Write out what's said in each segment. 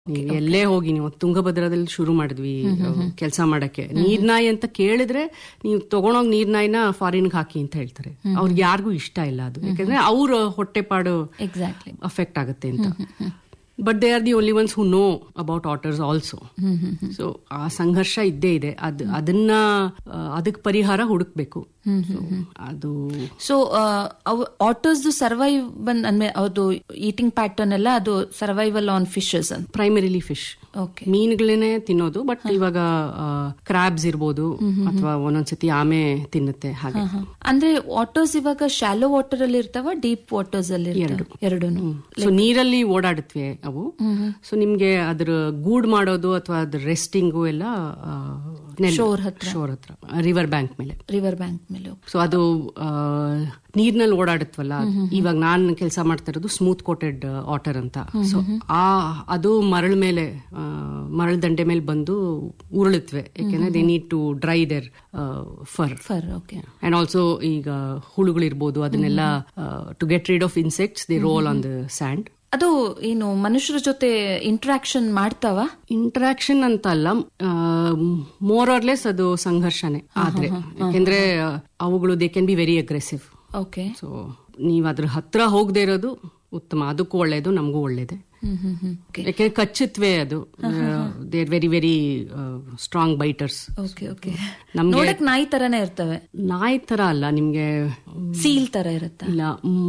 ನೀವು ಎಲ್ಲೇ ಹೋಗಿ ನೀವು ತುಂಗಭದ್ರದಲ್ಲಿ ಶುರು ಮಾಡಿದ್ವಿ ಕೆಲಸ ಮಾಡಕ್ಕೆ ನೀರ್ನಾಯಿ ಅಂತ ಕೇಳಿದ್ರೆ ನೀವು ತಗೊಂಡೋಗ್ ನೀರ್ನಾಯಿನ ಫಾರಿನ್ಗೆ ಹಾಕಿ ಅಂತ ಹೇಳ್ತಾರೆ ಅವ್ರಿಗೆ ಯಾರಿಗೂ ಇಷ್ಟ ಇಲ್ಲ ಅದು ಯಾಕಂದ್ರೆ ಅವ್ರ ಹೊಟ್ಟೆಪಾಡು ಎಕ್ಸಾಕ್ಟ್ಲಿ ಅಫೆಕ್ಟ್ ಆಗುತ್ತೆ ಅಂತ but they are the only ones who know about otters also so ಆ ಸಂಘರ್ಷ ಇದ್ದೇ ಇದೆ ಅದ್ ಅದನ್ನ ಅದಕ್ಕೆ ಪರಿಹಾರ ಹುಡುಕ್ಬೇಕು So, ಅದು ಸೊ ಆಟೋಸ್ ಸರ್ವೈವ್ ಬಂದ್ ಅಂದ್ರೆ ಅದು ಈಟಿಂಗ್ ಪ್ಯಾಟರ್ನ್ ಎಲ್ಲ ಅದು ಸರ್ವೈವಲ್ ಆನ್ ಫಿಶಸ್ ಅಂತ ಪ್ರೈಮರಿಲಿ ಫಿಶ್ ಓಕೆ ಮೀನುಗಳನ್ನೇ ತಿನ್ನೋದು ಬಟ್ ಇವಾಗ ಕ್ರಾಬ್ಸ್ ಇರ್ಬೋದು ಅಥವಾ ಒಂದೊಂದ್ಸತಿ ಆಮೆ ತಿನ್ನುತ್ತೆ ಹಾಗೆ ಅಂದ್ರೆ ಆಟೋಸ್ ಇವಾಗ ಶಾಲೋ ವಾಟರ್ ಅಲ್ಲಿ ಇರ್ತಾವ ಡೀಪ್ ವಾಟರ್ಸ್ ಅಲ್ಲಿ ಎರಡು ಎರಡು ಸೊ ನೀರಲ್ಲಿ ಓಡಾಡುತ್ತವೆ ಅವು ಸೊ ನಿಮ್ಗೆ ಅದ್ರ ಗೂಡ್ ಮಾಡೋದು ಅಥವಾ ಅದ್ರ ರೆಸ್ಟಿಂಗು ಎಲ್ಲ Shore ಹತ್ರ. ಶೋರ್ ಹತ್ರ ರಿವರ್ ಬ್ಯಾಂಕ್ ಮೇಲೆ ರಿವರ್ ಬ್ಯಾಂಕ್ ಮೇಲೆ ಸೊ ಅದು ನೀರ್ನಲ್ಲಿ ಓಡಾಡುತ್ತವಲ್ಲ ಇವಾಗ ನಾನ್ ಕೆಲಸ ಮಾಡ್ತಾ ಇರೋದು ಸ್ಮೂತ್ ಕೋಟೆಡ್ ವಾಟರ್ ಅಂತ ಸೊ ಆ ಅದು ಮರಳ ಮೇಲೆ ಆ, ಮರಳ ದಂಡೆ ಮೇಲೆ ಬಂದು ಉರುಳುತ್ತವೆ ಯಾಕೆಂದ್ರೆ they need to dry their fur fur okay and also ಈಗ ಹುಳುಗಳಿರ್ಬೋದು ಅದನ್ನೆಲ್ಲ to get rid of insects they roll on the sand ಅದು ಏನು ಮನುಷ್ಯರ ಜೊತೆ ಇಂಟ್ರಾಕ್ಷನ್ ಮಾಡ್ತಾವ ಇಂಟ್ರಾಕ್ಷನ್ ಅಂತ ಅಲ್ಲ ಮೋರ್ ಆರ್ ಲೆಸ್ ಅದು ಸಂಘರ್ಷನೇ ಆದ್ರೆ ಯಾಕೆಂದ್ರೆ ಆ, ಅವುಗಳು they can be very aggressive okay so ನೀವ್ ಅದ್ರ ಹತ್ರ ಹೋಗದೆ ಇರೋದು ಉತ್ತಮ ಅದಕ್ಕೂ ಒಳ್ಳೇದು ನಮಗೂ ಒಳ್ಳೇದೆ ಹ್ಮ್ ಹ್ಮ್ ಹ್ಮ್ ಯಾಕೆ ಕಚ್ಚುತ್ತವೆ ಅದು they are very very strong biters okay okay ನಮ್ಗೆ- ನೋಡಕ್ ನಾಯಿ ತರನೇ ಇರ್ತವೆ ನಾಯಿ ತರ ಅಲ್ಲ ನಿಮ್ಗೆ ಸೀಲ್ ತರ ಇರುತ್ತ ಇಲ್ಲ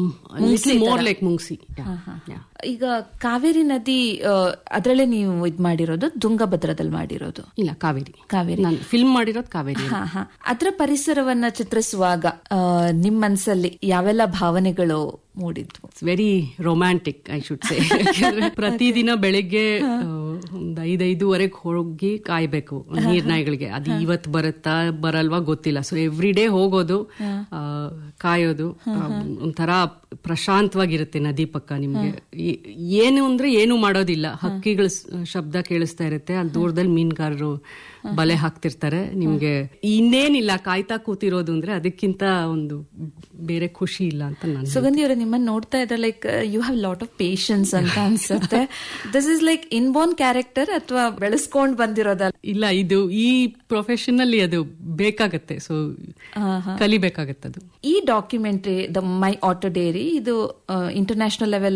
ಮೋರ್ ಲೈಕ್ ಮುಂಗ್ಸಿ Yeah, yeah. ಈಗ ಕಾವೇರಿ ನದಿ ಅದರಲ್ಲೇ ನೀವು ಇದ್ ಮಾಡಿರೋದು ತುಂಗಭದ್ರದಲ್ಲಿ ಮಾಡಿರೋದು ಇಲ್ಲ ಕಾವೇರಿ ಕಾವೇರಿ ನಾನು ಫಿಲ್ಮ್ ಮಾಡಿರೋದು ಕಾವೇರಿ ಹಾ ಹಾ ಅದ್ರ ಪರಿಸರವನ್ನ ಚಿತ್ರಿಸುವಾಗ ಆ, ನಿಮ್ ಮನ್ಸಲ್ಲಿ ಯಾವೆಲ್ಲ ಭಾವನೆಗಳು ಮೂಡಿದ್ವು it's very romantic I should say ಪ್ರತಿದಿನ ಬೆಳಿಗ್ಗೆ ಆ, ಒಂದ್ ಐದೈದುವರೆಗೆ ಹೋಗಿ ಕಾಯ್ಬೇಕು ನೀರ್ನಾಯಿಗಳಿಗೆ ಅದು ಇವತ್ ಬರುತ್ತಾ ಬರಲ್ವಾ ಗೊತ್ತಿಲ್ಲ ಸೊ ಎವ್ರಿ ಡೇ ಹೋಗೋದು ಆ, ಕಾಯೋದು ಆ, ಒಂಥರ ಪ್ರಶಾಂತವಾಗಿರುತ್ತೆ ನದಿ ಪಕ್ಕ ನಿಮ್ಗೆ ಈ- ಏನು ಅಂದ್ರೆ ಏನು ಮಾಡೋದಿಲ್ಲ ಹಕ್ಕಿಗಳ ಸ್- ಶಬ್ದ ಕೇಳಿಸ್ತಾ ಇರುತ್ತೆ ಅಲ್ಲಿ ದೂರದಲ್ಲಿ ಮೀನುಗಾರರು ಬಲೆ ಹಾಕ್ತಿರ್ತಾರೆ ನಿಮ್ಗೆ ಇನ್ನೇನಿಲ್ಲ ಕಾಯ್ತಾ ಕೂತಿರೋದು ಅಂದ್ರೆ ಅದಕ್ಕಿಂತ ಒಂದು ಬೇರೆ ಖುಷಿ ಇಲ್ಲ ಅಂತ ನಾನು ಸುಗಂಧಿ ಅವರೇ ನಿಮ್ಮನ್ನ ನೋಡ್ತಾ ಇದ್ರೆ like you have lot of patience ಅಂತ ಅನ್ಸುತ್ತೆ this is like inborn character ಅಥವಾ ಬೆಳೆಸ್ಕೊಂಡ್ ಬಂದಿರೋದಲ್ಲ ಇಲ್ಲ ಇದು ಈ ಪ್ರೊಫೆಷನ್ ಅಲ್ಲಿ ಅದು ಬೇಕಾಗತ್ತೆ ಸೊ ಕಲಿಬೇಕಾಗತ್ತೆ ಅದು ಈ documentary the my otter diary ಇದು ಇಂಟರ್ನ್ಯಾಷನಲ್ ಲೆವೆಲ್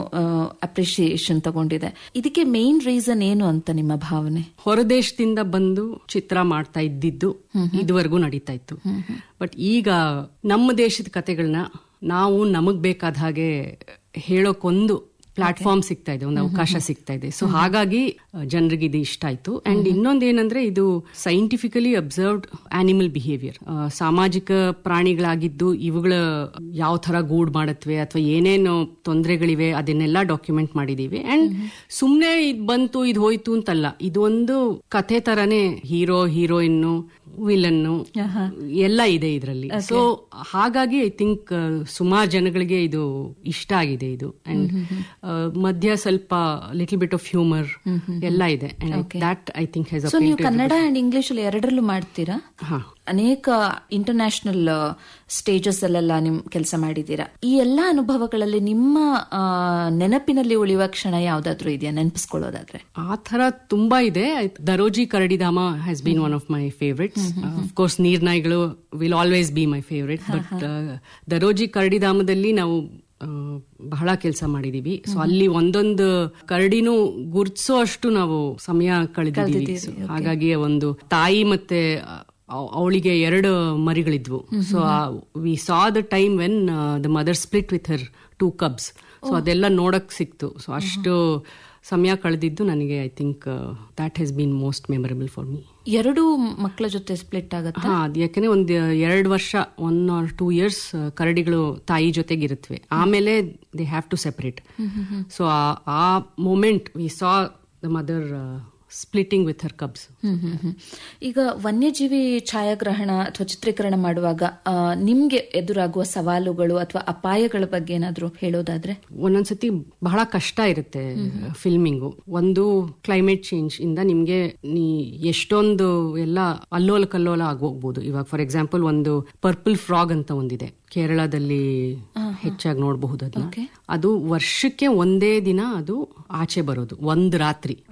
ಅಪ್ರಿಶಿಯೇಷನ್ ತಗೊಂಡಿದೆ ಇದಕ್ಕೆ ಮೇನ್ ರೀಸನ್ ಏನು ಅಂತ ನಿಮ್ಮ ಭಾವನೆ ಹೊರದೇಶದಿಂದ ಬಂದು ಚಿತ್ರ ಮಾಡ್ತಾ ಇದ್ದಿದ್ದು ಇದುವರೆಗೂ ನಡೀತಾ ಇತ್ತು ಬಟ್ ಈಗ ನಮ್ಮ ದೇಶದ ಕತೆಗಳನ್ನ ನಾವು ನಮಗ್ ಬೇಕಾದ ಹಾಗೆ ಹೇಳೋಕೊಂದು ಪ್ಲಾಟ್ಫಾರ್ಮ್ ಸಿಗ್ತಾ ಇದೆ ಒಂದು ಅವಕಾಶ ಸಿಗ್ತಾ ಇದೆ ಸೊ ಹಾಗಾಗಿ ಜನರಿಗೆ ಇದು ಇಷ್ಟ ಆಯ್ತು ಅಂಡ್ ಇನ್ನೊಂದೇನಂದ್ರೆ ಇದು ಸೈಂಟಿಫಿಕಲಿ ಅಬ್ಸರ್ವ್ಡ್ ಆನಿಮಲ್ ಬಿಹೇವಿಯರ್ ಸಾಮಾಜಿಕ ಪ್ರಾಣಿಗಳಾಗಿದ್ದು ಇವುಗಳ ಯಾವ ತರ ಗೂಡ್ ಮಾಡತ್ವೆ ಅಥವಾ ಏನೇನು ತೊಂದರೆಗಳಿವೆ ಅದನ್ನೆಲ್ಲ ಡಾಕ್ಯುಮೆಂಟ್ ಮಾಡಿದೀವಿ ಅಂಡ್ ಸುಮ್ನೆ ಇದ್ ಬಂತು ಇದು ಹೋಯ್ತು ಅಂತಲ್ಲ ಇದು ಒಂದು ಕಥೆ ತರನೇ ಹೀರೋ ಹೀರೋಯಿನ್ನು ವಿಲನ್ನು ಎಲ್ಲ ಇದೆ ಇದರಲ್ಲಿ ಸೊ ಹಾಗಾಗಿ ಐ ಥಿಂಕ್ ಸುಮಾರು ಜನಗಳಿಗೆ ಇದು ಇಷ್ಟ ಆಗಿದೆ ಇದು ಅಂಡ್ ಮಧ್ಯ ಸ್ವಲ್ಪ ಲಿಟಲ್ ಬಿಟ್ ಆಫ್ ಹ್ಯೂಮರ್ ಎಲ್ಲ ಇದೆ that I think has so ನೀವು ಕನ್ನಡ ಅಂಡ್ ಇಂಗ್ಲಿಷ್ ಅಲ್ಲಿ ಎರಡರಲ್ಲೂ ಮಾಡ್ತೀರಾ ಹಾ ಅನೇಕ ಇಂಟರ್ನ್ಯಾಷನಲ್ ಸ್ಟೇಜಸ್ ಅಲ್ಲೆಲ್ಲ ನಿಮ್ ಕೆಲಸ ಮಾಡಿದ್ದೀರಾ ಈ ಎಲ್ಲಾ ಅನುಭವಗಳಲ್ಲಿ ನಿಮ್ಮ ಆ, ನೆನಪಿನಲ್ಲಿ ಉಳಿಯುವ ಕ್ಷಣ ಯಾವ್ದಾದ್ರು ಇದೆಯಾ ನೆನಪಿಸ್ಕೊಳ್ಳೋದಾದ್ರೆ ಆ ತರ ತುಂಬಾ ಇದೆ ದರೋಜಿ ಕರಡಿಧಾಮ has been one of my favourites course ನೀರ್ನಾಯಿಗಳು will always be my favourite but Daroji ಕರಡಿಧಾಮದಲ್ಲಿ ನಾವು ಆ, ಬಹಳ ಕೆಲಸ ಮಾಡಿದೀವಿ ಸೊ ಅಲ್ಲಿ ಒಂದೊಂದು ಕರಡಿನೂ ಗುರ್ತಿಸೋ ಅಷ್ಟು ನಾವು ಸಮಯ ಕಳೆದಿದ್ದೀವಿ So, ಹಾಗಾಗಿ ಒಂದು ತಾಯಿ ಮತ್ತೆ ಅವಳಿಗೆ ಎರಡು ಮರಿಗಳಿದ್ವು so we saw the time when the mother split with her two cubs so ಅದೆಲ್ಲ ನೋಡಕ್ ಸಿಕ್ತು ಸೊ ಅಷ್ಟು ಸಮಯ ಕಳೆದಿದ್ದು ನನಗೆ I think that has been most memorable for me ಎರಡು ಮಕ್ಕಳ ಜೊತೆ ಸ್ಪ್ಲಿಟ್ ಆಗತ್ತೆ ಹಾ ಅದ್ ಯಾಕಂದ್ರೆ ಒಂದ್ ಎರಡು ವರ್ಷ ಒನ್ ಆರ್ ಟೂ ಇಯರ್ಸ್ ಕರಡಿಗಳು ತಾಯಿ ಜೊತೆಗಿರುತ್ತವೆ ಆಮೇಲೆ they have to separate so ಆ moment we saw the mother splitting with her cubs hmm hmm hmm. ಈಗ ವನ್ಯಜೀವಿ ಛಾಯಾಗ್ರಹಣ ಅಥವಾ ಚಿತ್ರೀಕರಣ ಮಾಡುವಾಗ ಆ, ನಿಮ್ಗೆ ಎದುರಾಗುವ ಸವಾಲುಗಳು ಅಥವಾ ಅಪಾಯಗಳ ಬಗ್ಗೆ ಏನಾದ್ರು ಹೇಳೋದಾದ್ರೆ ಒಂದೊಂದ್ಸತಿ ಬಹಳ ಕಷ್ಟ ಇರುತ್ತೆ ಫಿಲ್ಮಿಂಗು ಒಂದು ಕ್ಲೈಮೇಟ್ ಚೇಂಜ್ ಇಂದ ನಿಮ್ಗೆ ನೀ ಎಷ್ಟೊಂದು ಎಲ್ಲ ಅಲ್ಲೋಲ ಕಲ್ಲೋಲ ಆಗೋಗ್ಬೋದು ಇವಾಗ ಫಾರ್ ಎಕ್ಸಾಂಪಲ್ ಒಂದು ಪರ್ಪಲ್ ಫ್ರಾಗ್ ಅಂತ ಒಂದಿದೆ ಕೇರಳದಲ್ಲಿ ಹೆಚ್ಚಾಗಿ ನೋಡಬಹುದು ಅದನ್ನ ಅದು ವರ್ಷಕ್ಕೆ ಒಂದೇ ದಿನ ಅದು ಆಚೆ ಬರೋದು ಒಂದ್ ರಾತ್ರಿ